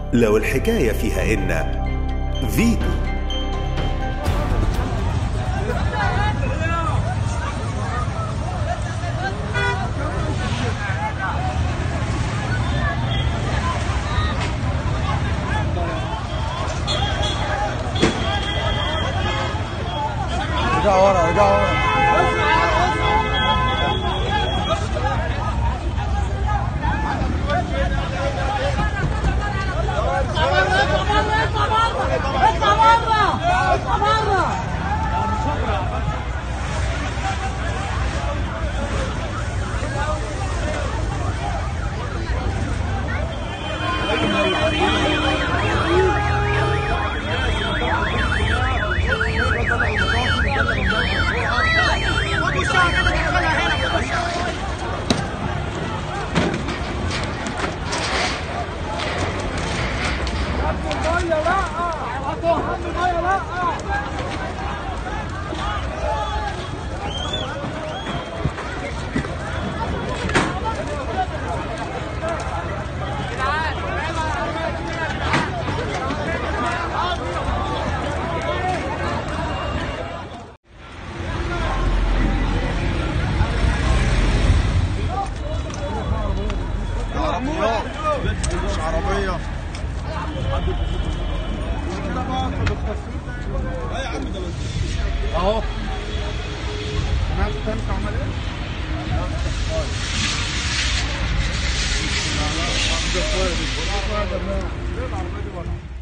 لو الحكاية فيها إن فيتو ارجع ورا ارجع ورا اطلع بره اطلع بره مش عربية اهو انا كنت عمل ايه؟ لا لا لا لا لا لا لا لا لا لا لا